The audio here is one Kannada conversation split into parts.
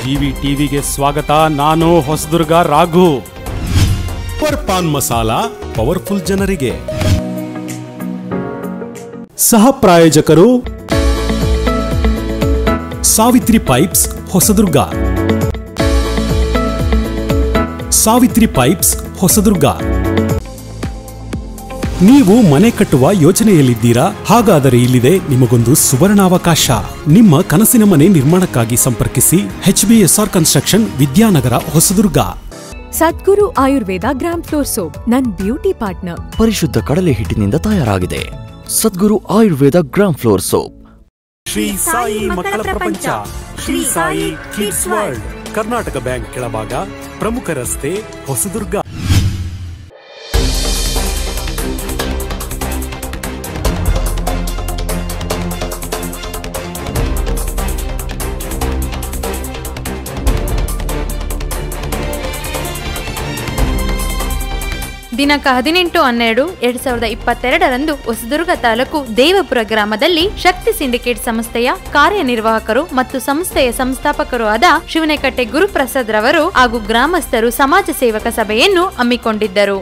ಜಿವಿ ಟಿವಿಗೆ ಸ್ವಾಗತ ನಾನು ಹೊಸದುರ್ಗ ರಾಘು ಪರ್ ಪಾನ್ ಮಸಾಲ ಪವರ್ಫುಲ್ ಜನರಿಗೆ ಸಹ ಪ್ರಾಯೋಜಕರು ಸಾವಿತ್ರಿ ಪೈಪ್ಸ್ ಹೊಸದುರ್ಗ ಸಾವಿತ್ರಿ ಪೈಪ್ಸ್ ಹೊಸದುರ್ಗ ನೀವು ಮನೆ ಕಟ್ಟುವ ಯೋಚನೆಯಲ್ಲಿದ್ದೀರಾ ಹಾಗಾದರೆ ಇಲ್ಲಿದೆ ನಿಮಗೊಂದು ಸುವರ್ಣಾವಕಾಶ ನಿಮ್ಮ ಕನಸಿನ ಮನೆ ನಿರ್ಮಾಣಕ್ಕಾಗಿ ಸಂಪರ್ಕಿಸಿ H B S R construction Vidyanagar Hosadurga Sadguru Ayurveda gram flour soap ನನ್ ಬ್ಯೂಟಿ ಪಾರ್ಟ್ನರ್ ಪರಿಶುದ್ಧ ಕಡಲೆ ಹಿಟ್ಟಿನಿಂದ ತಯಾರಾಗಿದೆ Sadguru Ayurveda gram flour soap Shri Sai ಮಕ್ಕಳ ಪ್ರಪಂಚ Shri Sai kids world Karnataka bank ಕೆಳಭಾಗ ಪ್ರಮುಖ ರಸ್ತೆ ಹೊಸದುರ್ಗ ದಿನಾಂಕ ಹದಿನೆಂಟು ಹನ್ನೆರಡು ಎರಡ್ ಸಾವಿರದ ಇಪ್ಪತ್ತೆರಡರಂದು ಹೊಸದುರ್ಗ ತಾಲೂಕು ದೇವಪುರ ಗ್ರಾಮದಲ್ಲಿ ಶಕ್ತಿ ಸಿಂಡಿಕೇಟ್ ಸಂಸ್ಥೆಯ ಕಾರ್ಯನಿರ್ವಾಹಕರು ಮತ್ತು ಸಂಸ್ಥೆಯ ಸಂಸ್ಥಾಪಕರು ಆದ ಶಿವನೆಕಟ್ಟೆ ಗುರುಪ್ರಸಾದ್ ರವರು ಹಾಗೂ ಗ್ರಾಮಸ್ಥರು ಸಮಾಜ ಸೇವಕ ಸಭೆಯನ್ನು ಹಮ್ಮಿಕೊಂಡಿದ್ದರು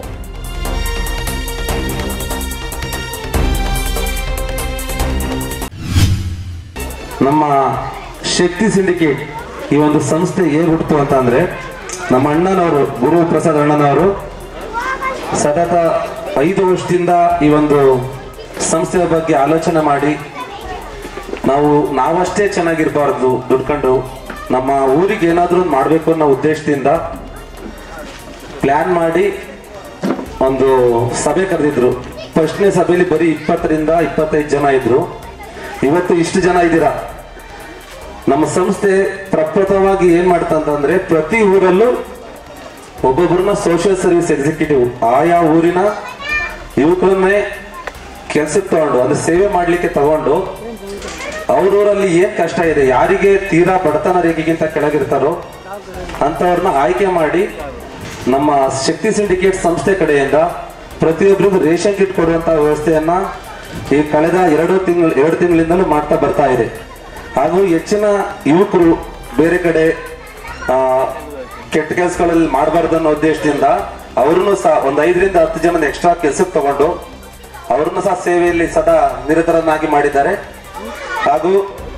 ನಮ್ಮ ಶಕ್ತಿ ಸಿಂಡಿಕೇಟ್ ಈ ಒಂದು ಸಂಸ್ಥೆ ಹೇಗೆ ಹುಟ್ಟಿತು ಅಂತ ಅಂದ್ರೆ ನಮ್ಮ ಅಣ್ಣನವರು ಗುರು ಪ್ರಸಾದ್ ಅಣ್ಣನವರು ಸತತ ಐದು ವರ್ಷದಿಂದ ಈ ಒಂದು ಸಂಸ್ಥೆಯ ಬಗ್ಗೆ ಆಲೋಚನೆ ಮಾಡಿ ನಾವು ನಾವಷ್ಟೇ ಚೆನ್ನಾಗಿರ್ಬಾರ್ದು ದುಡ್ಕೊಂಡು ನಮ್ಮ ಊರಿಗೆ ಏನಾದರೂ ಒಂದು ಮಾಡಬೇಕು ಅನ್ನೋ ಉದ್ದೇಶದಿಂದ ಪ್ಲ್ಯಾನ್ ಮಾಡಿ ಒಂದು ಸಭೆ ಕರೆದಿದ್ರು ಫಸ್ಟ್ನೇ ಸಭೆಯಲ್ಲಿ ಬರೀ ಇಪ್ಪತ್ತರಿಂದ ಇಪ್ಪತ್ತೈದು ಜನ ಇದ್ರು ಇವತ್ತು ಇಷ್ಟು ಜನ ಇದ್ದೀರಾ ನಮ್ಮ ಸಂಸ್ಥೆ ಪ್ರಪ್ರಥಮವಾಗಿ ಏನ್ ಮಾಡ್ತಂತಂದ್ರೆ ಪ್ರತಿ ಊರಲ್ಲೂ ಒಬ್ಬೊಬ್ಬರನ್ನ ಸೋಷಿಯಲ್ ಸರ್ವಿಸ್ ಎಕ್ಸಿಕ್ಯೂಟಿವ್ ಆಯಾ ಊರಿನ ಯುವಕರನ್ನೇ ಕೆಲ್ಸಕ್ಕೆ ತಗೊಂಡು ಅಂದ್ರೆ ಸೇವೆ ಮಾಡ್ಲಿಕ್ಕೆ ತಗೊಂಡು ಅವ್ರೂರಲ್ಲಿ ಏನ್ ಕಷ್ಟ ಇದೆ ಯಾರಿಗೆ ತೀರಾ ಬಡತನ ರೇಖೆಗಿಂತ ಕೆಳಗಿರ್ತಾರೋ ಅಂತವ್ರನ್ನ ಆಯ್ಕೆ ಮಾಡಿ ನಮ್ಮ ಶಕ್ತಿ ಸಿಂಡಿಕೇಟ್ ಸಂಸ್ಥೆ ಕಡೆಯಿಂದ ಪ್ರತಿಯೊಬ್ಬರಿಗೂ ರೇಷನ್ ಕಿಟ್ ಕೊಡುವಂತ ವ್ಯವಸ್ಥೆಯನ್ನ ಈ ಕಳೆದ ಎರಡು ತಿಂಗಳು ಎರಡು ತಿಂಗಳಿಂದಲೂ ಮಾಡ್ತಾ ಬರ್ತಾ ಇದೆ ಹಾಗೂ ಹೆಚ್ಚಿನ ಯುವಕರು ಬೇರೆ ಕಡೆ ಆ, ಕೆಟ್ಟ ಕೆಲಸಗಳಲ್ಲಿ ಮಾಡಬಾರ್ದು ಅನ್ನೋ ಉದ್ದೇಶದಿಂದ ಅವ್ರನ್ನು ಸಹ ಒಂದ್ ಐದರಿಂದ ಹತ್ತು ಜನ ಎಕ್ಸ್ಟ್ರಾ ಕೆಲ್ಸಕ್ಕೆ ತಗೊಂಡು ಅವ್ರನ್ನು ಸಹ ಸೇವೆಯಲ್ಲಿ ಸದಾ ನಿರತರನ್ನಾಗಿ ಮಾಡಿದ್ದಾರೆ ಹಾಗೂ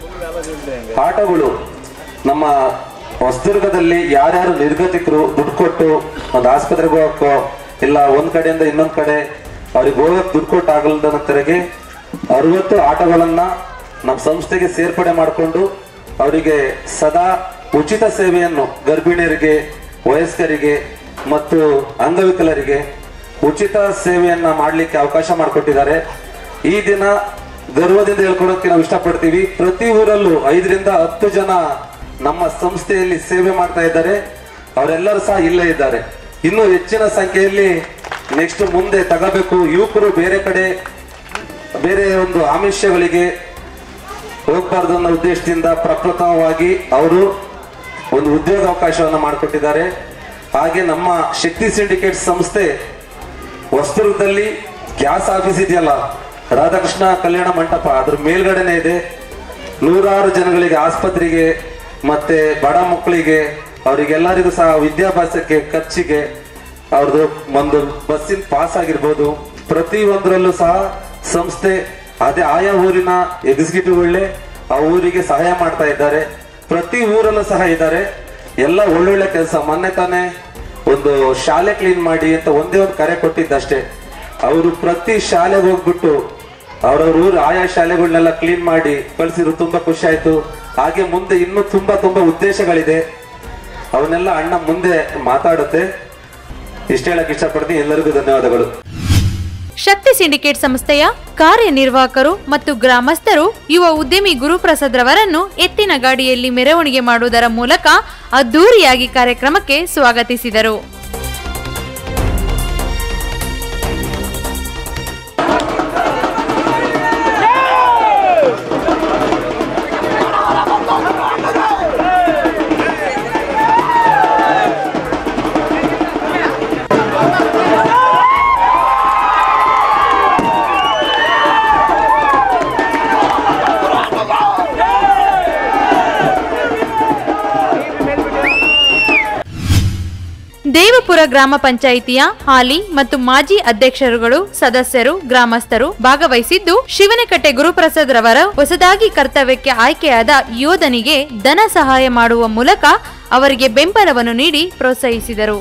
ಆಟೋಗಳು ನಮ್ಮ ಹೊಸದುರ್ಗದಲ್ಲಿ ಯಾರ್ಯಾರು ನಿರ್ಗತಿಕರು ದುಡ್ಡು ಕೊಟ್ಟು ಒಂದು ಆಸ್ಪತ್ರೆಗೆ ಹೋಗಕ್ಕೋ ಇಲ್ಲ ಒಂದ್ ಕಡೆಯಿಂದ ಇನ್ನೊಂದ್ ಕಡೆ ಅವ್ರಿಗೆ ಹೋಗಕ್ ದುಡ್ಡು ಕೊಟ್ಟು ಆಗಲ್ದನಂತರಿಗೆ ಅರವತ್ತು ಆಟೋಗಳನ್ನ ನಮ್ಮ ಸಂಸ್ಥೆಗೆ ಸೇರ್ಪಡೆ ಮಾಡಿಕೊಂಡು ಅವರಿಗೆ ಸದಾ ಉಚಿತ ಸೇವೆಯನ್ನು ಗರ್ಭಿಣಿಯರಿಗೆ ವಯಸ್ಕರಿಗೆ ಮತ್ತು ಅಂಗವಿಕಲರಿಗೆ ಉಚಿತ ಸೇವೆಯನ್ನ ಮಾಡಲಿಕ್ಕೆ ಅವಕಾಶ ಮಾಡಿಕೊಟ್ಟಿದ್ದಾರೆ ಈ ದಿನ ಗರ್ವದಿಂದ ಹೇಳ್ಕೊಳಕ್ಕೆ ನಾವು ಇಷ್ಟಪಡ್ತೀವಿ ಪ್ರತಿ ಊರಲ್ಲೂ ಐದರಿಂದ ಹತ್ತು ಜನ ನಮ್ಮ ಸಂಸ್ಥೆಯಲ್ಲಿ ಸೇವೆ ಮಾಡ್ತಾ ಇದ್ದಾರೆ ಅವರೆಲ್ಲರೂ ಸಹ ಇಲ್ಲೇ ಇದ್ದಾರೆ ಇನ್ನು ಹೆಚ್ಚಿನ ಸಂಖ್ಯೆಯಲ್ಲಿ ನೆಕ್ಸ್ಟ್ ಮುಂದೆ ತಗೋಬೇಕು ಯುವಕರು ಬೇರೆ ಕಡೆ ಬೇರೆ ಒಂದು ಆಮಿಷಗಳಿಗೆ ಹೋಗ್ಬಾರ್ದು ಅನ್ನೋ ಉದ್ದೇಶದಿಂದ ಪ್ರಪ್ರಥಮವಾಗಿ ಅವರು ಒಂದು ಉದ್ಯೋಗ ಅವಕಾಶವನ್ನು ಮಾಡಿಕೊಟ್ಟಿದ್ದಾರೆ ಹಾಗೆ ನಮ್ಮ ಶಕ್ತಿ ಸಿಂಡಿಕೇಟ್ ಸಂಸ್ಥೆ ಹೊಸದುರ್ಗದಲ್ಲಿ ಗ್ಯಾಸ್ ಆಫೀಸ್ ಇದೆಯಲ್ಲ ರಾಧಾಕೃಷ್ಣ ಕಲ್ಯಾಣ ಮಂಟಪ ಅದ್ರ ಮೇಲ್ಗಡೆನೆ ಇದೆ ನೂರಾರು ಜನಗಳಿಗೆ ಆಸ್ಪತ್ರೆಗೆ ಮತ್ತೆ ಬಡ ಮಕ್ಕಳಿಗೆ ಅವರಿಗೆಲ್ಲರಿಗೂ ಸಹ ವಿದ್ಯಾಭ್ಯಾಸಕ್ಕೆ ಖರ್ಚಿಗೆ ಅವ್ರದ್ದು ಒಂದು ಬಸ್ಸಿನ ಪಾಸ್ ಆಗಿರ್ಬೋದು ಪ್ರತಿ ಒಂದರಲ್ಲೂ ಸಹ ಸಂಸ್ಥೆ ಅದೇ ಆಯಾ ಊರಿನ ಎಕ್ಸಿಕ್ಯೂಟಿವ್ಗಳೇ ಆ ಊರಿಗೆ ಸಹಾಯ ಮಾಡ್ತಾ ಇದ್ದಾರೆ ಪ್ರತಿ ಊರಲ್ಲೂ ಸಹ ಇದ್ದಾರೆ ಎಲ್ಲ ಒಳ್ಳೊಳ್ಳೆ ಕೆಲಸ ಮೊನ್ನೆ ತಾನೇ ಒಂದು ಶಾಲೆ ಕ್ಲೀನ್ ಮಾಡಿ ಅಂತ ಒಂದೇ ಒಂದು ಕರೆ ಕೊಟ್ಟಿದ್ದಷ್ಟೇ ಅವರು ಪ್ರತಿ ಶಾಲೆಗೆ ಹೋಗ್ಬಿಟ್ಟು ಅವ್ರವ್ರ ಊರು ಆಯಾ ಶಾಲೆಗಳನ್ನೆಲ್ಲ ಕ್ಲೀನ್ ಮಾಡಿ ಕಳ್ಸಿದ್ರು ತುಂಬಾ ಖುಷಿ ಆಯ್ತು ಹಾಗೆ ಮುಂದೆ ಇನ್ನೂ ತುಂಬಾ ತುಂಬಾ ಉದ್ದೇಶಗಳಿದೆ ಅವನ್ನೆಲ್ಲ ಅಣ್ಣ ಮುಂದೆ ಮಾತಾಡುತ್ತೆ ಇಷ್ಟ ಹೇಳಕ್ ಇಷ್ಟಪಡ್ತೀನಿ ಎಲ್ಲರಿಗೂ ಧನ್ಯವಾದಗಳು ಶಕ್ತಿ ಸಿಂಡಿಕೇಟ್ ಸಂಸ್ಥೆಯ ಕಾರ್ಯನಿರ್ವಾಹಕರು ಮತ್ತು ಗ್ರಾಮಸ್ಥರು ಯುವ ಉದ್ಯಮಿ ಗುರುಪ್ರಸಾದ್ ರವರನ್ನು ಎತ್ತಿನ ಗಾಡಿಯಲ್ಲಿ ಮೆರವಣಿಗೆ ಮಾಡುವುದರ ಮೂಲಕ ಅದ್ದೂರಿಯಾಗಿ ಕಾರ್ಯಕ್ರಮಕ್ಕೆ ಸ್ವಾಗತಿಸಿದರು ಮೇಲೆ ದೇವಪುರ ಗ್ರಾಮ ಪಂಚಾಯಿತಿಯ ಹಾಲಿ ಮತ್ತು ಮಾಜಿ ಅಧ್ಯಕ್ಷರುಗಳು ಸದಸ್ಯರು ಗ್ರಾಮಸ್ಥರು ಭಾಗವಹಿಸಿದ್ದು ಶಿವನಕಟ್ಟೆ ಗುರುಪ್ರಸಾದ್ ರವರ ಹೊಸದಾಗಿ ಕರ್ತವ್ಯಕ್ಕೆ ಆಯ್ಕೆಯಾದ ಯೋಧನಿಗೆ ಧನ ಸಹಾಯ ಮಾಡುವ ಮೂಲಕ ಅವರಿಗೆ ಬೆಂಬಲವನ್ನು ನೀಡಿ ಪ್ರೋತ್ಸಾಹಿಸಿದರು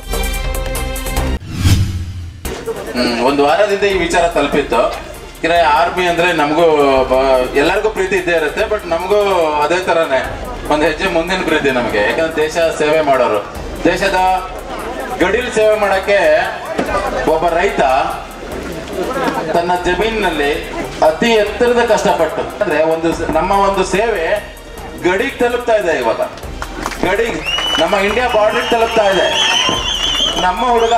ಹ್ಮ್, ಒಂದು ವಾರದಿಂದ ಈ ವಿಚಾರ ತಲುಪಿತ್ತು ಇನ್ನು ಆರ್ಮಿ ಅಂದ್ರೆ ನಮಗೂ ಎಲ್ಲರಿಗೂ ಪ್ರೀತಿ ಇದ್ದೇ ಇರುತ್ತೆ ಬಟ್ ನಮಗೂ ಅದೇ ತರನೇ ಒಂದು ಹೆಜ್ಜೆ ಮುಂದಿನ ಪ್ರೀತಿ ನಮಗೆ ಯಾಕಂದ್ರೆ ದೇಶ ಸೇವೆ ಮಾಡೋರು ದೇಶದ ಗಡಿಲ್ ಸೇವೆ ಮಾಡಕ್ಕೆ ಒಬ್ಬ ರೈತ ತನ್ನ ಜಮೀನಿನಲ್ಲಿ ಅತಿ ಎತ್ತರದ ಕಷ್ಟಪಟ್ಟು ಅಂದ್ರೆ ಒಂದು ಸ- ನಮ್ಮ ಒಂದು ಸೇವೆ ಗಡಿಗೆ ತಲುಪ್ತಾ ಇದೆ ಇವಾಗ ಗಡಿ ನಮ್ಮ ಇಂಡಿಯಾ ಬಾರ್ಡರ್ ತಲುಪ್ತಾ ಇದೆ ನಮ್ಮ ಹುಡುಗ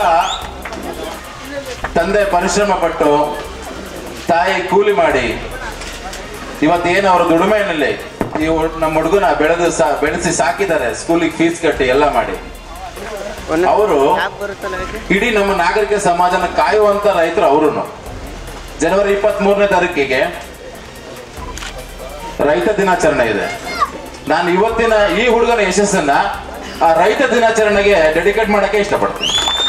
ತಂದೆ ಪರಿಶ್ರಮ ಪಟ್ಟು ತಾಯಿ ಕೂಲಿ ಮಾಡಿ ಇವತ್ತೇನು ಅವರ ದುಡಿಮೆಯಲ್ಲಿ ಈ ಹುಡ್- ನಮ್ಮ ಹುಡುಗನ ಬೆಳೆದು ಸಾ ಬೆಳೆಸಿ ಸಾಕಿದ್ದಾರೆ ಸ್ಕೂಲಿಗೆ ಫೀಸ್ ಕಟ್ಟಿ ಎಲ್ಲ ಮಾಡಿ ಅವರು ಇಡೀ ನಮ್ಮ ನಾಗರಿಕ ಸಮಾಜನ ಕಾಯುವಂತ ರೈತರು ಅವರು ಜನವರಿ ಇಪ್ಪತ್ತ್ ಮೂರನೇ ತಾರೀಕಿಗೆ ರೈತ ದಿನಾಚರಣೆ ಇದೆ ನಾನು ಇವತ್ತಿನ ಈ ಹುಡುಗನ ಯಶಸ್ಸನ್ನ ಆ ರೈತ ದಿನಾಚರಣೆಗೆ ಡೆಡಿಕೇಟ್ ಮಾಡಕ್ಕೆ ಇಷ್ಟಪಡ್ತೀನಿ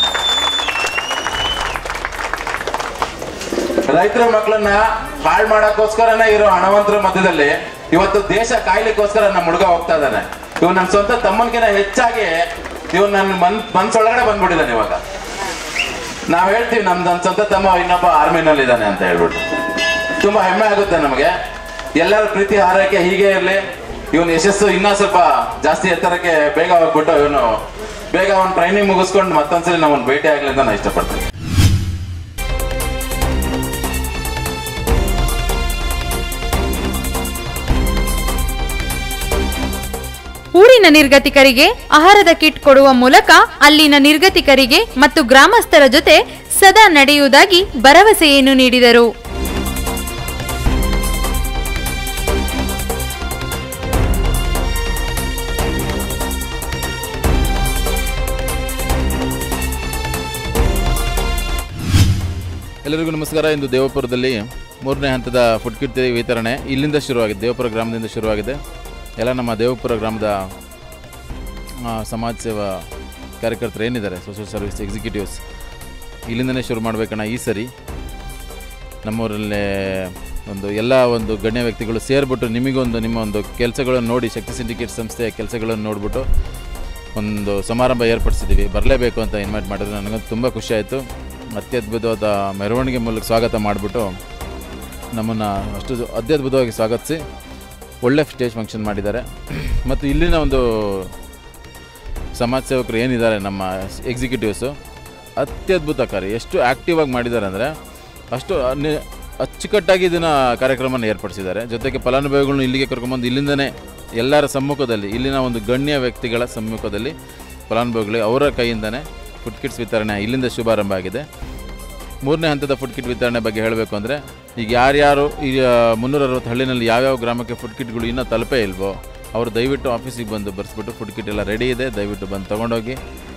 ರೈತರ ಮಕ್ಕಳನ್ನ ಹಾಳು ಮಾಡಕ್ಕೋಸ್ಕರನೇ ಇರೋ ಹಣವಂತರ ಮಧ್ಯದಲ್ಲಿ ಇವತ್ತು ದೇಶ ಕಾಯ್ಲಿಕ್ಕೋಸ್ಕರ ನಮ್ಮ ಹುಡುಗ ಹೋಗ್ತಾ ಇದ್ದಾನೆ ಇವ್ ನನ್ನ ಸ್ವಂತ ತಮ್ಮನ್ಕಿಂತ ಹೆಚ್ಚಾಗಿ ಇವ್ ನನ್ನ ಮನ್ ಮನ್ಸೊಳಗಡೆ ಬಂದ್ಬಿಟ್ಟಿದ್ದಾನೆ ಇವಾಗ ನಾವ್ ಹೇಳ್ತೀವಿ ನಮ್ ನನ್ನ ಸ್ವಂತ ತಮ್ಮ ಇನ್ನೊಬ್ಬ ಆರ್ಮಿನಲ್ಲಿ ಇದ್ದಾನೆ ಅಂತ ಹೇಳ್ಬಿಟ್ಟು ತುಂಬಾ ಹೆಮ್ಮೆ ಆಗುತ್ತೆ ನಮಗೆ ಎಲ್ಲರ ಪ್ರೀತಿ ಹಾರೈಕೆ ಹೀಗೆ ಇರ್ಲಿ ಇವನ್ ಯಶಸ್ಸು ಇನ್ನೂ ಸ್ವಲ್ಪ ಜಾಸ್ತಿ ಎತ್ತರಕ್ಕೆ ಬೇಗ ಹೋಗ್ಬಿಟ್ಟು ಇವನು ಬೇಗ ಅವ್ನ ಟ್ರೈನಿಂಗ್ ಮುಗಿಸ್ಕೊಂಡು ಮತ್ತೊಂದ್ಸಲಿ ನಾವು ಭೇಟಿ ಆಗ್ಲಿ ಅಂತ ನಾನು ಇಷ್ಟಪಡ್ತೀನಿ ಊರಿನ ನಿರ್ಗತಿಕರಿಗೆ ಆಹಾರದ ಕಿಟ್ ಕೊಡುವ ಮೂಲಕ ಅಲ್ಲಿನ ನಿರ್ಗತಿಕರಿಗೆ ಮತ್ತು ಗ್ರಾಮಸ್ಥರ ಜೊತೆ ಸದಾ ನಡೆಯುವುದಾಗಿ ಭರವಸೆಯನ್ನು ನೀಡಿದರು ಎಲ್ಲರಿಗೂ ನಮಸ್ಕಾರ ಇಂದು ದೇವಪುರದಲ್ಲಿ ಮೂರನೇ ಹಂತದ ಫುಡ್ ಕಿಟ್ ವಿತರಣೆ ಇಲ್ಲಿಂದ ಶುರುವಾಗಿದೆ ದೇವಪುರ ಗ್ರಾಮದಿಂದ ಶುರುವಾಗಿದೆ ಎಲ್ಲ ನಮ್ಮ ದೇವಪುರ ಗ್ರಾಮದ ಆ, ಸಮಾಜ ಸೇವಾ ಕಾರ್ಯಕರ್ತರು ಏನಿದ್ದಾರೆ ಸೋಷಿಯಲ್ ಸರ್ವಿಸ್ ಎಕ್ಸಿಕ್ಯೂಟಿವ್ಸ್ ಇಲ್ಲಿಂದನೇ ಶುರು ಮಾಡಬೇಕಣ್ಣ ಈ ಸರಿ ನಮ್ಮೂರಲ್ಲೇ ಒಂದು ಎಲ್ಲ ಒಂದು ಗಣ್ಯ ವ್ಯಕ್ತಿಗಳು ಸೇರಿಬಿಟ್ಟು ನಿಮಗೊಂದು ನಿಮ್ಮ ಒಂದು ಕೆಲಸಗಳನ್ನು ನೋಡಿ ಶಕ್ತಿ ಸಿಂಡಿಕೇಟ್ ಸಂಸ್ಥೆಯ ಕೆಲಸಗಳನ್ನು ನೋಡಿಬಿಟ್ಟು ಒಂದು ಸಮಾರಂಭ ಏರ್ಪಡಿಸಿದ್ದೀವಿ ಬರಲೇಬೇಕು ಅಂತ ಇನ್ವೈಟ್ ಮಾಡಿದ್ರು ನನಗಂತೂ ತುಂಬ ಖುಷಿ ಆಯಿತು ಅತ್ಯದ್ಭುತವಾದ ಮೆರವಣಿಗೆ ಮೂಲಕ ಸ್ವಾಗತ ಮಾಡಿಬಿಟ್ಟು ನಮ್ಮನ್ನು ಅಷ್ಟು ಅತ್ಯದ್ಭುತವಾಗಿ ಸ್ವಾಗತಿಸಿ ಒಳ್ಳೆ ಸ್ಟೇಜ್ ಫಂಕ್ಷನ್ ಮಾಡಿದ್ದಾರೆ ಮತ್ತು ಇಲ್ಲಿನ ಒಂದು ಸಮಾಜ ಸೇವಕರು ಏನಿದ್ದಾರೆ ನಮ್ಮ ಎಕ್ಸಿಕ್ಯೂಟಿವ್ಸು ಅತ್ಯದ್ಭುತ ಕಾರ್ಯ ಎಷ್ಟು ಆ್ಯಕ್ಟಿವ್ ಆಗಿ ಮಾಡಿದ್ದಾರೆ ಅಂದರೆ ಅಷ್ಟು ನಿ- ಅಚ್ಚುಕಟ್ಟಾಗಿ ಇದನ್ನು ಕಾರ್ಯಕ್ರಮನ ಏರ್ಪಡಿಸಿದ್ದಾರೆ ಜೊತೆಗೆ ಫಲಾನುಭವಿಗಳನ್ನ ಇಲ್ಲಿಗೆ ಕರ್ಕೊಂಬಂದು ಇಲ್ಲಿಂದನೇ ಎಲ್ಲರ ಸಮ್ಮುಖದಲ್ಲಿ ಇಲ್ಲಿನ ಒಂದು ಗಣ್ಯ ವ್ಯಕ್ತಿಗಳ ಸಮ್ಮುಖದಲ್ಲಿ ಫಲಾನುಭವಿಗಳು ಅವರ ಕೈಯಿಂದನೇ ಫುಡ್ ಕಿಟ್ಸ್ ವಿತರಣೆ ಇಲ್ಲಿಂದ ಶುಭಾರಂಭ ಆಗಿದೆ ಮೂರನೇ ಹಂತದ ಫುಡ್ ಕಿಟ್ ವಿತರಣೆ ಬಗ್ಗೆ ಹೇಳಬೇಕು ಅಂದರೆ ಈಗ ಯಾರ್ಯಾರು ಈಗ ಮುನ್ನೂರ ಅರವತ್ತು ಹಳ್ಳಿನಲ್ಲಿ ಯಾವ್ಯಾವ ಗ್ರಾಮಕ್ಕೆ ಫುಡ್ ಕಿಟ್ಗಳು ಇನ್ನೂ ತಲುಪೇ ಇಲ್ವೋ ಅವರು ದಯವಿಟ್ಟು ಆಫೀಸಿಗೆ ಬಂದು ಬರೆಸ್ಬಿಟ್ಟು ಫುಡ್ ಕಿಟ್ ಎಲ್ಲ ರೆಡಿ ಇದೆ ದಯವಿಟ್ಟು ಬಂದು ತೊಗೊಂಡೋಗಿ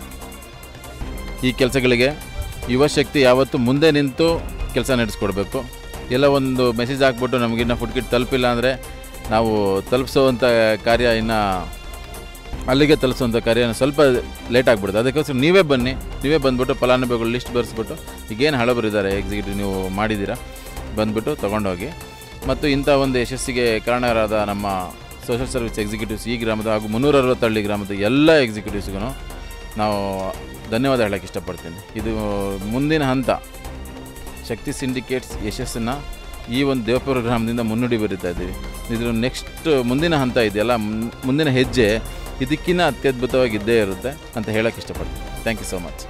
ಈ ಕೆಲಸಗಳಿಗೆ ಯುವ ಶಕ್ತಿ ಯಾವತ್ತೂ ಮುಂದೆ ನಿಂತು ಕೆಲಸ ನಡೆಸ್ಕೊಡ್ಬೇಕು ಎಲ್ಲ ಒಂದು ಮೆಸೇಜ್ ಹಾಕ್ಬಿಟ್ಟು ನಮಗಿನ್ನ ಫುಡ್ ಕಿಟ್ ತಲುಪಿಲ್ಲ ಅಂದರೆ ನಾವು ತಲುಪಿಸೋವಂಥ ಕಾರ್ಯ ಇನ್ನು ಅಲ್ಲಿಗೆ ತಲುಪಿಸುವಂಥ ಕಾರ್ಯ ಸ್ವಲ್ಪ ಲೇಟ್ ಆಗಿಬಿಡುತ್ತೆ ಅದಕ್ಕೋಸ್ಕರ ನೀವೇ ಬನ್ನಿ ನೀವೇ ಬಂದುಬಿಟ್ಟು ಫಲಾನುಭವಿಗಳು ಲಿಸ್ಟ್ ಬರೆಸ್ಬಿಟ್ಟು ಈಗೇನು ಹಳಬರಿದ್ದಾರೆ ಎಕ್ಸಿಕ್ಯೂಟಿವ್ ನೀವು ಮಾಡಿದ್ದೀರಾ ಬಂದುಬಿಟ್ಟು ತೊಗೊಂಡೋಗಿ ಮತ್ತು ಇಂಥ ಒಂದು ಯಶಸ್ಸಿಗೆ ಕಾರಣರಾದ ನಮ್ಮ ಸೋಷಿಯಲ್ ಸರ್ವಿಸ್ ಎಕ್ಸಿಕ್ಯೂಟಿವ್ಸ್ ಈ ಗ್ರಾಮದ ಹಾಗೂ ಮುನ್ನೂರ ಅರವತ್ತಳ್ಳಿ ಗ್ರಾಮದ ಎಲ್ಲ ಎಕ್ಸಿಕ್ಯೂಟಿವ್ಸ್ಗೂ ನಾವು ಧನ್ಯವಾದ ಹೇಳೋಕ್ಕೆ ಇಷ್ಟಪಡ್ತೀನಿ ಇದು ಮುಂದಿನ ಹಂತ ಶಕ್ತಿ ಸಿಂಡಿಕೇಟ್ಸ್ ಯಶಸ್ಸನ್ನು ಈ ಒಂದು ದೇವಪುರ ಗ್ರಾಮದಿಂದ ಮುನ್ನುಡಿ ಬರಿತಾ ಇದ್ದೀವಿ ಇದ್ರ ನೆಕ್ಸ್ಟ್ ಮುಂದಿನ ಹಂತ ಇದೆಯಲ್ಲ ಮುನ್- ಮುಂದಿನ ಹೆಜ್ಜೆ ಇದಕ್ಕಿಂತ ಅತ್ಯದ್ಭುತವಾಗಿ ಇದ್ದೇ ಇರುತ್ತೆ ಅಂತ ಹೇಳೋಕ್ಕೆ ಇಷ್ಟಪಡ್ತೀನಿ ಥ್ಯಾಂಕ್ ಯು ಸೋ ಮಚ್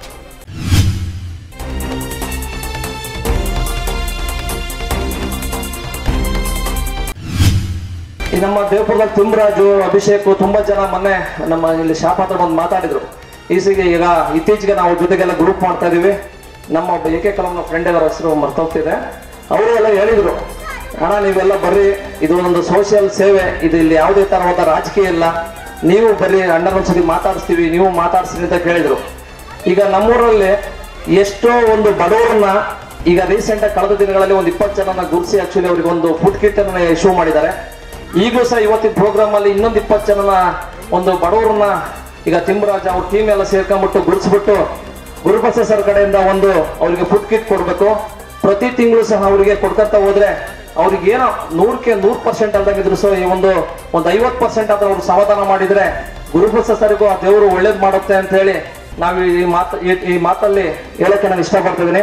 ಈ ನಮ್ಮ ದೇವಪುರದ ತಿಮ್ರಾಜು ಅಭಿಷೇಕ್ ತುಂಬಾ ಜನ ಮೊನ್ನೆ ನಮ್ಮ ಇಲ್ಲಿ ಶಾಪ್ ಹತ್ರ ಬಂದು ಮಾತಾಡಿದ್ರು ಈಸಿಗೆ ಈಗ ಇತ್ತೀಚೆಗೆ ನಾವು ಜೊತೆಗೆಲ್ಲ ಗ್ರೂಪ್ ಮಾಡ್ತಾ ಇದೀವಿ ನಮ್ಮ ಒಬ್ಬ ಏಕೆ ಕಲಂನ ಫ್ರೆಂಡ್ ಅವರ ಹೆಸರು ಮರ್ತೋಗ್ತಿದೆ ಅವರು ಎಲ್ಲ ಹೇಳಿದ್ರು ಅಣ್ಣ ನೀವೆಲ್ಲ ಬರ್ರಿ ಇದು ಒಂದು ಸೋಷಿಯಲ್ ಸೇವೆ ಇದು ಇಲ್ಲಿ ಯಾವುದೇ ತರವಾದ ರಾಜಕೀಯ ಇಲ್ಲ ನೀವು ಬರ್ರಿ ಅಣ್ಣನ ಒಂದ್ಸತಿ ಮಾತಾಡಿಸ್ತೀವಿ ನೀವು ಮಾತಾಡಿಸ್ತೀವಿ ಅಂತ ಕೇಳಿದ್ರು ಈಗ ನಮ್ಮೂರಲ್ಲಿ ಎಷ್ಟೋ ಒಂದು ಬಡವರನ್ನ ಈಗ ರೀಸೆಂಟ್ ಆಗಿ ಕಳೆದ ದಿನಗಳಲ್ಲಿ ಒಂದು ಇಪ್ಪತ್ತು ಜನನ ಗುರುಸಿ ಆಕ್ಚುಲಿ ಅವರಿಗೆ ಒಂದು ಫುಡ್ ಕಿಟ್ ಅನ್ನ ಇಶ್ಯೂ ಮಾಡಿದ್ದಾರೆ ಈಗೂ ಸಹ ಇವತ್ತಿನ ಪ್ರೋಗ್ರಾಮ್ ಅಲ್ಲಿ ಇನ್ನೊಂದು ಇಪ್ಪತ್ತು ಜನನ ಒಂದು ಬಡವರನ್ನ ಈಗ ತಿಮ್ಮರಾಜ ಅವ್ರ ಟೀಮ್ ಎಲ್ಲ ಸೇರ್ಕೊಂಡ್ಬಿಟ್ಟು ಗುರುಸ್ಬಿಟ್ಟು ಗುರುಪ್ರಸಾದ್ ಸರ್ ಕಡೆಯಿಂದ ಒಂದು ಅವರಿಗೆ ಫುಡ್ ಕಿಟ್ ಕೊಡಬೇಕು ಪ್ರತಿ ತಿಂಗಳು ಸಹ ಅವರಿಗೆ ಕೊಡ್ಕೊಂತ ಹೋದ್ರೆ ಅವ್ರಿಗೆ ಏನೋ ನೂರಕ್ಕೆ ನೂರ್ ಪರ್ಸೆಂಟ್ ಅಲ್ದಂಗಿದ್ರು ಸೊ ಈ ಒಂದು ಒಂದು ಐವತ್ ಪರ್ಸೆಂಟ್ ಆದ್ರೆ ಅವ್ರು ಸಮಾಧಾನ ಮಾಡಿದ್ರೆ ಗುರುಪ್ರಸಾದ್ ಸರ್ಗೂ ಆ ದೇವರು ಒಳ್ಳೇದ್ ಮಾಡುತ್ತೆ ಅಂತ ಹೇಳಿ ನಾವು ಈ ಮಾತು ಈ- ಈ ಮಾತಲ್ಲಿ ಹೇಳಕ್ಕೆ ನಾನು ಇಷ್ಟಪಡ್ತಿದ್ದೀನಿ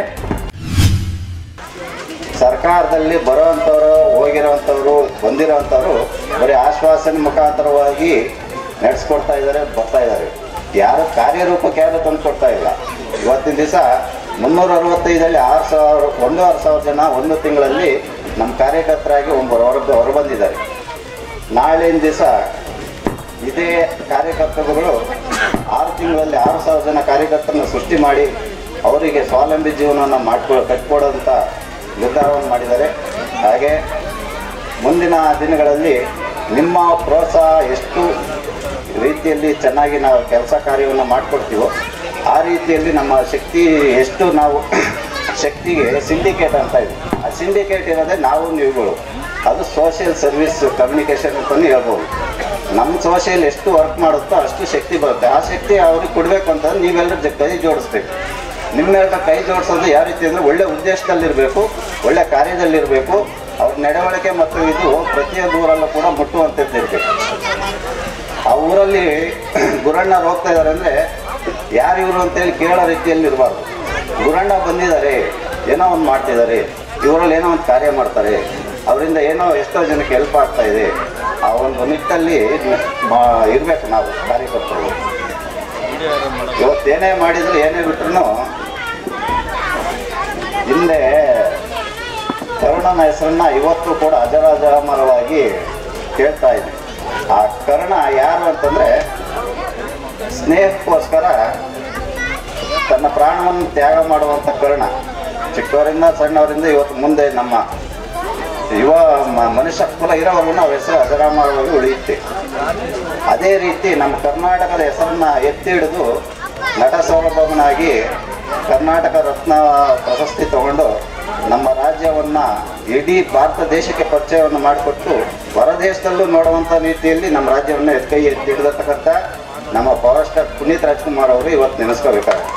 ಸರ್ಕಾರದಲ್ಲಿ ಬರುವಂಥವ್ರು ಹೋಗಿರೋವಂಥವ್ರು ಬಂದಿರೋವಂಥವ್ರು ಬರೀ ಆಶ್ವಾಸನೆ ಮುಖಾಂತರವಾಗಿ ನಡೆಸ್ಕೊಡ್ತಾ ಇದ್ದಾರೆ ಬರ್ತಾ ಇದ್ದಾರೆ ಯಾರು ಕಾರ್ಯರೂಪಕ್ಕೆ ಯಾರು ತಂದು ಕೊಡ್ತಾ ಇಲ್ಲ ಇವತ್ತಿನ ದಿವಸ ಮುನ್ನೂರ ಅರವತ್ತೈದಲ್ಲಿ ಆರು ಸಾವಿರ ಒಂದೂವರೆ ಸಾವಿರ ಜನ ಒಂದು ತಿಂಗಳಲ್ಲಿ ನಮ್ಮ ಕಾರ್ಯಕರ್ತರಾಗಿ ಒಬ್ಬರು ಹೊರ ಹೊರಬಂದಿದ್ದಾರೆ ನಾಳಿನ ದಿವಸ ಇದೇ ಕಾರ್ಯಕರ್ತರುಗಳು ಆರು ತಿಂಗಳಲ್ಲಿ ಆರು ಸಾವಿರ ಜನ ಕಾರ್ಯಕರ್ತರನ್ನ ಸೃಷ್ಟಿ ಮಾಡಿ ಅವರಿಗೆ ಸ್ವಾವಲಂಬಿ ಜೀವನವನ್ನು ಮಾಡ್ಕೊ ಕಟ್ಕೊಡೋಂಥ ನಿರ್ಧಾರವನ್ನು ಮಾಡಿದ್ದಾರೆ ಹಾಗೆ ಮುಂದಿನ ದಿನಗಳಲ್ಲಿ ನಿಮ್ಮ ಪ್ರೋತ್ಸಾಹ ಎಷ್ಟು ರೀತಿಯಲ್ಲಿ ಚೆನ್ನಾಗಿ ನಾವು ಕೆಲಸ ಕಾರ್ಯವನ್ನು ಮಾಡಿಕೊಡ್ತೀವೋ ಆ ರೀತಿಯಲ್ಲಿ ನಮ್ಮ ಶಕ್ತಿ ಎಷ್ಟು ನಾವು ಶಕ್ತಿಗೆ ಸಿಂಡಿಕೇಟ್ ಅಂತ ಇದೆ ಆ ಸಿಂಡಿಕೇಟ್ ಇರೋದೇ ನಾವು ನೀವುಗಳು ಅದು ಸೋಷಿಯಲ್ ಸರ್ವಿಸ್ ಕಮ್ಯುನಿಕೇಷನ್ ಅಂತಲೂ ಹೇಳ್ಬೋದು ನಮ್ಮ ಸೋಷಿಯಲ್ ಎಷ್ಟು ವರ್ಕ್ ಮಾಡುತ್ತೋ ಅಷ್ಟು ಶಕ್ತಿ ಬರುತ್ತೆ ಆ ಶಕ್ತಿ ಅವ್ರಿಗೆ ಕೊಡಬೇಕು ಅಂತಂದ್ರೆ ನೀವೆಲ್ಲರೂ ಜ- ಕೈ ಜೋಡಿಸ್ಬೇಕು ನಿಮ್ಮೆಲ್ಲರ ಕೈ ಜೋಡಿಸೋದು ಯಾವ ರೀತಿ ಅಂದರೆ ಒಳ್ಳೆ ಉದ್ದೇಶದಲ್ಲಿರಬೇಕು ಒಳ್ಳೆ ಕಾರ್ಯದಲ್ಲಿರಬೇಕು ಅವ್ರ ನಡವಳಿಕೆ ಮತ್ತು ಇದು ಪ್ರತಿಯೊಂದು ಊರಲ್ಲೂ ಕೂಡ ಮುಟ್ಟುವಂಥದ್ದಿರಬೇಕು ಆ ಊರಲ್ಲಿ ಗುರಣ್ಣರು ಹೋಗ್ತಾ ಇದ್ದಾರೆ ಅಂದರೆ ಯಾರು ಇವರು ಅಂತೇಳಿ ಕೇಳೋ ರೀತಿಯಲ್ಲಿ ಇರಬಾರ್ದು ಗುರಣ್ಣ ಬಂದಿದ್ದಾರೆ ಏನೋ ಒಂದು ಮಾಡ್ತಿದ್ದಾರೆ ಇವರಲ್ಲಿ ಏನೋ ಒಂದು ಕಾರ್ಯ ಮಾಡ್ತಾರೆ ಅವರಿಂದ ಏನೋ ಎಷ್ಟೋ ಜನಕ್ಕೆ ಹೆಲ್ಪ್ ಆಗ್ತಾ ಇದೆ ಆ ಒಂದು ನಿಟ್ಟಲ್ಲಿ ಇರಬೇಕು ನಾವು ಕಾರ್ಯಕರ್ತರು ಇವತ್ತೇನೇ ಮಾಡಿದ್ರು ಏನೇ ಬಿಟ್ರು ಹಿಂದೆ ಕರ್ಣನ ಹೆಸರನ್ನ ಇವತ್ತು ಕೂಡ ಅಜರಾಜರಮರವಾಗಿ ಕೇಳ್ತಾ ಇದೆ ಆ ಕರ್ಣ ಯಾರು ಅಂತಂದ್ರೆ ಸ್ನೇಹಕ್ಕೋಸ್ಕರ ತನ್ನ ಪ್ರಾಣವನ್ನು ತ್ಯಾಗ ಮಾಡುವಂಥ ಕರ್ಣ ಚಿಕ್ಕವರಿಂದ ಸಣ್ಣವರಿಂದ ಇವತ್ತು ಮುಂದೆ ನಮ್ಮ ಯುವ ಮ- ಮನುಷ್ಯ ಕುಲ ಇರೋವರೆಗೂ ನಾವು ಹೆಸರು ಅಜರಾಮರವಾಗಿ ಉಳಿಯುತ್ತೆ ಅದೇ ರೀತಿ ನಮ್ಮ ಕರ್ನಾಟಕದ ಹೆಸರನ್ನ ಎತ್ತಿ ಹಿಡಿದು ನಟ ಸಾರ್ವಭೌಮನಾಗಿ ಕರ್ನಾಟಕ ರತ್ನ ಪ್ರಶಸ್ತಿ ತಗೊಂಡು ನಮ್ಮ ರಾಜ್ಯವನ್ನ ಇಡೀ ಭಾರತ ದೇಶಕ್ಕೆ ಪರಿಚಯವನ್ನು ಮಾಡಿಕೊಟ್ಟು ಹೊರ ದೇಶದಲ್ಲೂ ನೋಡುವಂಥ ರೀತಿಯಲ್ಲಿ ನಮ್ಮ ರಾಜ್ಯವನ್ನು ಎತ್ಕೈ ಎತ್ತಿ ಹಿಡಿದಿರ್ತಕ್ಕಂಥ ನಮ್ಮ ಪವರ್ ಸ್ಟಾರ್ ಪುನೀತ್ ರಾಜ್ಕುಮಾರ್ ಅವರು ಇವತ್ತು ನೆನೆಸ್ಕೋಬೇಕಾಗುತ್ತೆ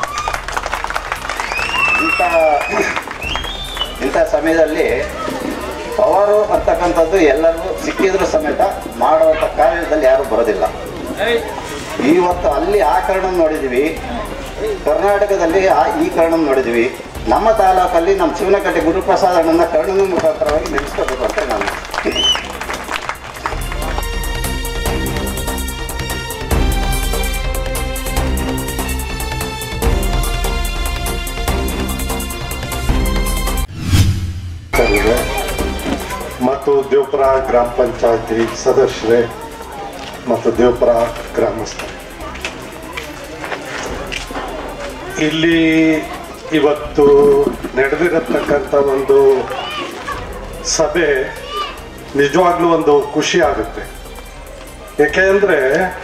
ಇಂಥ ಇಂಥ ಸಮಯದಲ್ಲಿ ಪವರು ಅಂತಕ್ಕಂಥದ್ದು ಎಲ್ಲರಿಗೂ ಸಿಕ್ಕಿದ್ರು ಸಮೇತ ಮಾಡುವಂಥ ಕಾರ್ಯದಲ್ಲಿ ಯಾರು ಬರೋದಿಲ್ಲ ಇವತ್ತು ಅಲ್ಲಿ ಆ ಕರ್ಣ ನೋಡಿದ್ವಿ ಕರ್ನಾಟಕದಲ್ಲಿ ಆ ಈ ಕರ್ಣ ನೋಡಿದ್ವಿ ನಮ್ಮ ತಾಲೂಕಲ್ಲಿ ನಮ್ಮ ಶಿವನಕಟ್ಟೆ ಗುರುಪ್ರಸಾದ್ ಅಣ್ಣನ ಕರ್ಣನ ಮುಖಾಂತರವಾಗಿ ನೆನೆಸ್ಕೋಬೇಕು ಅಂತ ನಾನು ಇದೆ ಮತ್ತು ದೇವಪುರ ಗ್ರಾಮ ಪಂಚಾಯತಿ ಸದಸ್ಯರೇ ಮತ್ತು ದೇವಪುರ ಗ್ರಾಮಸ್ಥರು ಇಲ್ಲಿ ಇವತ್ತು ನಡೆದಿರತಕ್ಕಂಥ ಒಂದು ಸಭೆ ನಿಜವಾಗ್ಲೂ ಒಂದು ಖುಷಿ ಆಗುತ್ತೆ ಯಾಕೆಂದ್ರೆ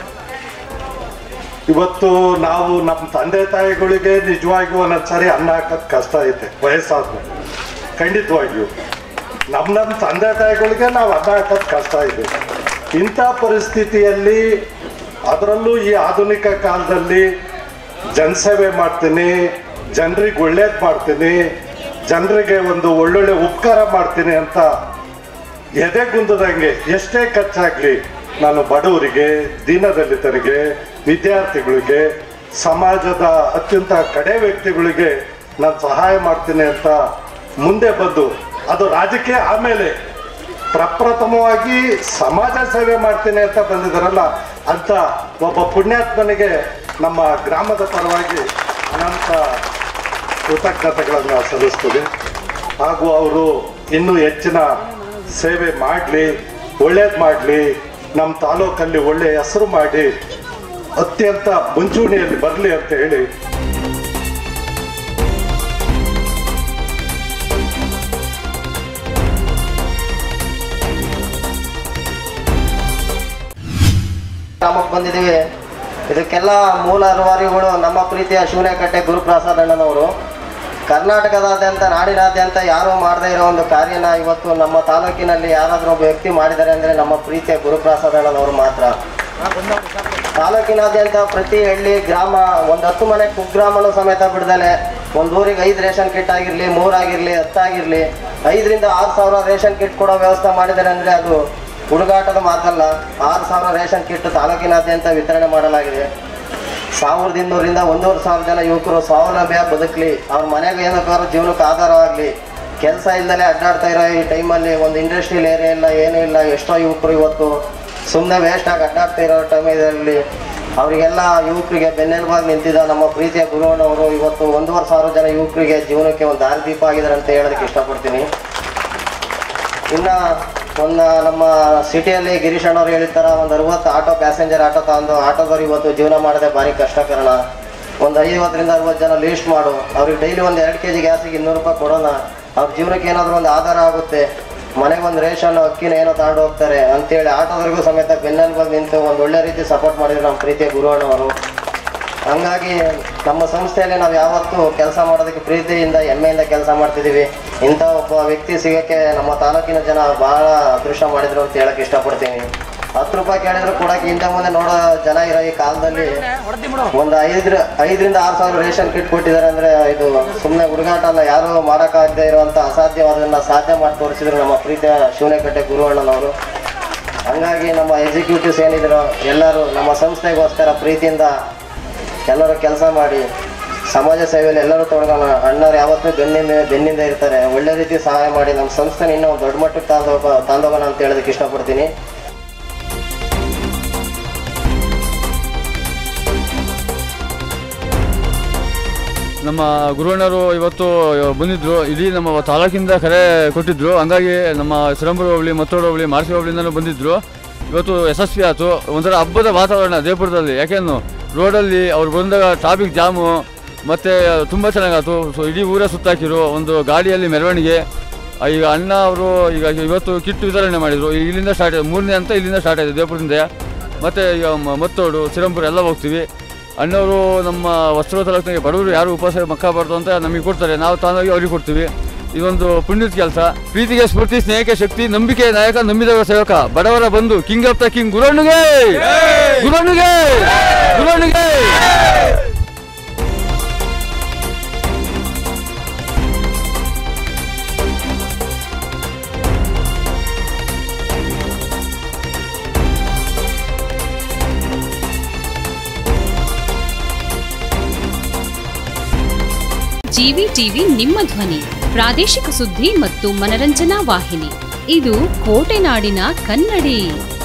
ಇವತ್ತು ನಾವು ನಮ್ಮ ತಂದೆ ತಾಯಿಗಳಿಗೆ ನಿಜವಾಗಿಯೂ ಒಂದೊಂದ್ಸರಿ ಅನ್ನ ಹಾಕೋದು ಕಷ್ಟ ಐತೆ ವಯಸ್ಸಾದ್ಮೇಲೆ ಖಂಡಿತವಾಗಿಯೂ ನಮ್ಮ ನಮ್ಮ ತಂದೆ ತಾಯಿಗಳಿಗೆ ನಾವು ಅನ್ನ ಹಾಕೋದು ಕಷ್ಟ ಇದೆ ಇಂಥ ಪರಿಸ್ಥಿತಿಯಲ್ಲಿ ಅದರಲ್ಲೂ ಈ ಆಧುನಿಕ ಕಾಲದಲ್ಲಿ ಜನಸೇವೆ ಮಾಡ್ತೀನಿ ಜನರಿಗೆ ಒಳ್ಳೇದು ಮಾಡ್ತೀನಿ ಜನರಿಗೆ ಒಂದು ಒಳ್ಳೊಳ್ಳೆ ಉಪಕಾರ ಮಾಡ್ತೀನಿ ಅಂತ ಎದೆಗುಂದದಂಗೆ ಎಷ್ಟೇ ಖರ್ಚಾಗ್ಲಿ ನಾನು ಬಡವರಿಗೆ ದೀನದಲಿತರಿಗೆ ವಿದ್ಯಾರ್ಥಿಗಳಿಗೆ ಸಮಾಜದ ಅತ್ಯಂತ ಕಡೆ ವ್ಯಕ್ತಿಗಳಿಗೆ ನಾನು ಸಹಾಯ ಮಾಡ್ತೀನಿ ಅಂತ ಮುಂದೆ ಬಂದು ಅದು ರಾಜಕೀಯ ಆಮೇಲೆ ಪ್ರಪ್ರಥಮವಾಗಿ ಸಮಾಜ ಸೇವೆ ಮಾಡ್ತೀನಿ ಅಂತ ಬಂದಿದ್ದಾರಲ್ಲ ಅಂತ ಒಬ್ಬ ಪುಣ್ಯಾತ್ಮನಿಗೆ ನಮ್ಮ ಗ್ರಾಮದ ಪರವಾಗಿ ಅನಂತ ಕೃತಜ್ಞತೆಗಳನ್ನು ಸಲ್ಲಿಸ್ತದೆ ಹಾಗೂ ಅವರು ಇನ್ನೂ ಹೆಚ್ಚಿನ ಸೇವೆ ಮಾಡಲಿ ಒಳ್ಳೇದು ಮಾಡಲಿ ನಮ್ಮ ತಾಲೂಕಲ್ಲಿ ಒಳ್ಳೆಯ ಹೆಸರು ಮಾಡಿ ಅತ್ಯಂತ ಮುಂಚೂಣಿಯಲ್ಲಿ ಬರಲಿ ಅಂತ ಹೇಳಿ ಗ್ರಾಮಕ್ಕೆ ಬಂದಿದ್ದೀವಿ ಇದಕ್ಕೆಲ್ಲ ಮೂಲ ರೂವಾರಿಗಳು ನಮ್ಮ ಪ್ರೀತಿಯ ಶಿವನಕಟ್ಟೆ ಗುರುಪ್ರಸಾದ್ ಅಣ್ಣನವರು ಕರ್ನಾಟಕದಾದ್ಯಂತ ನಾಡಿನಾದ್ಯಂತ ಯಾರೂ ಮಾಡದೇ ಇರೋ ಒಂದು ಕಾರ್ಯನ ಇವತ್ತು ನಮ್ಮ ತಾಲೂಕಿನಲ್ಲಿ ಯಾರಾದರೂ ಒಬ್ಬ ವ್ಯಕ್ತಿ ಮಾಡಿದ್ದಾರೆ ಅಂದರೆ ನಮ್ಮ ಪ್ರೀತಿಯ ಗುರುಪ್ರಸಾದ್ ಅಣ್ಣನವರು ಮಾತ್ರ ತಾಲೂಕಿನಾದ್ಯಂತ ಪ್ರತಿ ಹಳ್ಳಿ ಗ್ರಾಮ ಒಂದು ಹತ್ತು ಮನೆ ಕುಗ್ರಾಮನೂ ಸಮೇತ ಬಿಡ್ದಲೆ ಒಂದು ಊರಿಗೆ ಐದು ರೇಷನ್ ಕಿಟ್ ಆಗಿರಲಿ ಮೂರಾಗಿರಲಿ ಹತ್ತಾಗಿರಲಿ ಐದರಿಂದ ಆರು ಸಾವಿರ ರೇಷನ್ ಕಿಟ್ ಕೊಡೋ ವ್ಯವಸ್ಥೆ ಮಾಡಿದ್ದಾರೆ ಅಂದರೆ ಅದು ಹುಡುಗಾಟದ ಮಾತಲ್ಲ ಆರು ಸಾವಿರ ರೇಷನ್ ಕಿಟ್ ತಾಲೂಕಿನಾದ್ಯಂತ ವಿತರಣೆ ಮಾಡಲಾಗಿದೆ ಸಾವಿರದ ಇನ್ನೂರಿಂದ ಒಂದೂವರೆ ಸಾವಿರ ಜನ ಯುವಕರು ಸ್ವಾವಲಂಬಿಯ ಬದುಕಲಿ ಅವ್ರ ಮನೆಗೆ ಏನಕ್ಕಾದ್ರೂ ಜೀವನಕ್ಕೆ ಆಧಾರವಾಗಲಿ ಕೆಲಸ ಇಲ್ಲದೆ ಅಡ್ಡಾಡ್ತಾ ಇರೋ ಈ ಟೈಮಲ್ಲಿ ಒಂದು ಇಂಡಸ್ಟ್ರಿಯಲ್ ಏರಿಯಾ ಇಲ್ಲ ಏನೂ ಇಲ್ಲ ಎಷ್ಟೋ ಯುವಕರು ಇವತ್ತು ಸುಮ್ಮನೆ ವೇಸ್ಟ್ ಆಗಿ ಅಡ್ಡಾಡ್ತಾ ಇರೋ ಟೈಮಲ್ಲಿ ಅವರಿಗೆಲ್ಲ ಯುವಕರಿಗೆ ಬೆನ್ನೆಲುಬಾಗಿ ನಿಂತಿದ್ದ ನಮ್ಮ ಪ್ರೀತಿಯ ಗುರುವಣ್ಣವರು ಇವತ್ತು ಒಂದೂವರೆ ಸಾವಿರ ಜನ ಯುವಕರಿಗೆ ಜೀವನಕ್ಕೆ ಒಂದು ದಾರಿದೀಪ ಆಗಿದ್ದಾರೆ ಅಂತ ಹೇಳೋದಕ್ಕೆ ಇಷ್ಟಪಡ್ತೀನಿ ಇನ್ನು ಒಂದು ನಮ್ಮ ಸಿಟಿಯಲ್ಲಿ ಗಿರೀಶ್ ಅಣ್ಣವ್ರು ಹೇಳಿರ್ತಾರ ಒಂದು ಅರವತ್ತು ಆಟೋ ಪ್ಯಾಸೆಂಜರ್ ಆಟೋ ತಗೊಂಡು ಆಟೋದವ್ರು ಇವತ್ತು ಜೀವನ ಮಾಡೋದೇ ಭಾರಿ ಕಷ್ಟಕರಣ ಒಂದು ಐವತ್ತರಿಂದ ಅರವತ್ತು ಜನ ಲೀಸ್ಟ್ ಮಾಡು ಅವ್ರಿಗೆ ಡೈಲಿ ಒಂದು ಎರಡು ಕೆ ಜಿ ಗ್ಯಾಸಿಗೆ ಇನ್ನೂರು ರೂಪಾಯಿ ಕೊಡೋಣ ಅವ್ರ ಜೀವನಕ್ಕೆ ಏನಾದರೂ ಒಂದು ಆಧಾರ ಆಗುತ್ತೆ ಮನೆಗೆ ಒಂದು ರೇಷನ್ ಅಕ್ಕಿನ ಏನೋ ತಗೊಂಡು ಹೋಗ್ತಾರೆ ಅಂತೇಳಿ ಆಟೋದವ್ರಿಗೂ ಸಮೇತ ಬೆನ್ನೆಲುಬಾಗಿ ನಿಂತು ಒಂದು ಒಳ್ಳೆ ರೀತಿ ಸಪೋರ್ಟ್ ಮಾಡಿದ್ರು ನಮ್ಮ ಪ್ರೀತಿಯ ಗುರುವಣ್ಣವರು ಹಂಗಾಗಿ ನಮ್ಮ ಸಂಸ್ಥೆಯಲ್ಲಿ ನಾವು ಯಾವತ್ತೂ ಕೆಲಸ ಮಾಡೋದಕ್ಕೆ ಪ್ರೀತಿಯಿಂದ ಹೆಮ್ಮೆಯಿಂದ ಕೆಲಸ ಮಾಡ್ತಿದ್ದೀವಿ ಇಂಥ ಒಬ್ಬ ವ್ಯಕ್ತಿ ಸಿಗೋಕ್ಕೆ ನಮ್ಮ ತಾಲೂಕಿನ ಜನ ಬಹಳ ಅದೃಷ್ಟ ಮಾಡಿದ್ರು ಅಂತ ಹೇಳಕ್ ಇಷ್ಟಪಡ್ತೀನಿ ಹತ್ತು ರೂಪಾಯಿ ಕೇಳಿದ್ರು ಕೊಡಕ್ಕೆ ಹಿಂದೆ ಮುಂದೆ ನೋಡೋ ಜನ ಇರೋ ಈ ಕಾಲದಲ್ಲಿ ಒಂದು ಐದ್ರ ಐದರಿಂದ ಆರು ಸಾವಿರ ರೇಷನ್ ಕಿಟ್ ಕೊಟ್ಟಿದ್ದಾರೆ ಅಂದ್ರೆ ಇದು ಸುಮ್ಮನೆ ಹುಡುಗಾಟ ಅಲ್ಲ ಯಾರು ಮಾಡೋಕ್ಕಾಗದೇ ಇರುವಂಥ ಅಸಾಧ್ಯವಾದನ್ನ ಸಾಧ್ಯ ಮಾಡಿ ತೋರಿಸಿದ್ರು ನಮ್ಮ ಪ್ರೀತಿಯ ಶಿವನಕಟ್ಟೆ ಗುರುವಣ್ಣನವರು ಹಂಗಾಗಿ ನಮ್ಮ ಎಕ್ಸಿಕ್ಯೂಟಿವ್ಸ್ ಏನಿದ್ರು ಎಲ್ಲರೂ ನಮ್ಮ ಸಂಸ್ಥೆಗೋಸ್ಕರ ಪ್ರೀತಿಯಿಂದ ಎಲ್ಲರೂ ಕೆಲಸ ಮಾಡಿ ಸಮಾಜ ಸೇವೆಯಲ್ಲಿ ಎಲ್ಲರೂ ತೊಡಗೋಣ ಅಣ್ಣವ್ರು ಯಾವತ್ತೂ ಬೆನ್ನಿಂದ ಬೆನ್ನಿಂದ ಇರ್ತಾರೆ ಒಳ್ಳೆ ರೀತಿ ಸಹಾಯ ಮಾಡಿ ನಮ್ಮ ಸಂಸ್ಥೆನ ಇನ್ನೂ ಒಂದು ದೊಡ್ಡ ಮಟ್ಟಕ್ಕೆ ತಂದೋಗ ತಂದೋಗೋಣ ಅಂತ ಹೇಳೋದಕ್ಕೆ ಇಷ್ಟಪಡ್ತೀನಿ ನಮ್ಮ ಗುರುವಣ್ಣರು ಇವತ್ತು ಬಂದಿದ್ದರು ಇಡೀ ನಮ್ಮ ತಾಲೂಕಿಂದ ಕರೆ ಕೊಟ್ಟಿದ್ದರು ಹಂಗಾಗಿ ನಮ್ಮ ಶ್ರೀರಂಪುರ ಹೋಬಳಿ ಮತ್ತೋಡು ಹೋಬಳಿ ಮಾರ್ಸಿ ಹೋಬಳಿಯಿಂದಲೂ ಬಂದಿದ್ದರು ಇವತ್ತು ಯಶಸ್ವಿ ಆಯಿತು ಒಂಥರ ಹಬ್ಬದ ವಾತಾವರಣ ಜಯಪುರದಲ್ಲಿ ಯಾಕೆನ್ನು ರೋಡಲ್ಲಿ ಅವ್ರು ಬಂದಾಗ ಟ್ರಾಫಿಕ್ ಜಾಮು ಮತ್ತು ತುಂಬ ಚೆನ್ನಾಗಾಯ್ತು ಸೊ ಇಡೀ ಊರೇ ಸುತ್ತಾಕಿರು ಒಂದು ಗಾಡಿಯಲ್ಲಿ ಮೆರವಣಿಗೆ ಆ, ಈಗ ಅಣ್ಣ ಅವರು ಈಗ ಇವತ್ತು ಕಿಟ್ ವಿತರಣೆ ಮಾಡಿದರು ಇಲ್ಲಿಂದ ಸ್ಟಾರ್ಟ್ ಆಗಿದೆ ಮೂರನೇ ಅಂತ ಇಲ್ಲಿಂದ ಸ್ಟಾರ್ಟ್ ಆಗಿದೆ ಜಯಪುರದಿಂದ ಮತ್ತು ಈಗ ಮ- ಮತ್ತೋಡು ಶ್ರೀರಂಪುರ ಎಲ್ಲ ಹೋಗ್ತೀವಿ ಅಣ್ಣವರು ನಮ್ಮ ವಸ್ತ್ರ ತಾಲೂಕಿನಾಗೆ ಬಡವರು ಯಾರು ಉಪವಾಸ ಮಕ್ಕಬಾರ್ದು ಅಂತ ನಮಗೆ ಕೊಡ್ತಾರೆ ನಾವು ತಾನಾಗಿ ಅವ್ರಿಗೆ ಕೊಡ್ತೀವಿ ಇದೊಂದು ಪುಣ್ಯದ ಕೆಲಸ ಪ್ರೀತಿಗೆ ಸ್ಫೂರ್ತಿ ಸ್ನೇಹಕ್ಕೆ ಶಕ್ತಿ ನಂಬಿಕೆ ನಾಯಕ ನಂಬಿದವರ ಸೇವಕ ಬಡವರ ಬಂಧು ಕಿಂಗ್ ಆಫ್ ದ ಕಿಂಗ್ ಗುರಣ್ಣಗೆ ಗುರಣ್ಣಗೆ ಗುರಣ್ಣಗೆ ಜಿವಿ ಟಿವಿ ನಿಮ್ಮ ಧ್ವನಿ ಪ್ರಾದೇಶಿಕ ಸುದ್ದಿ ಮತ್ತು ಮನರಂಜನಾ ವಾಹಿನಿ ಇದು ಕೋಟೆನಾಡಿನ ಕನ್ನಡಿ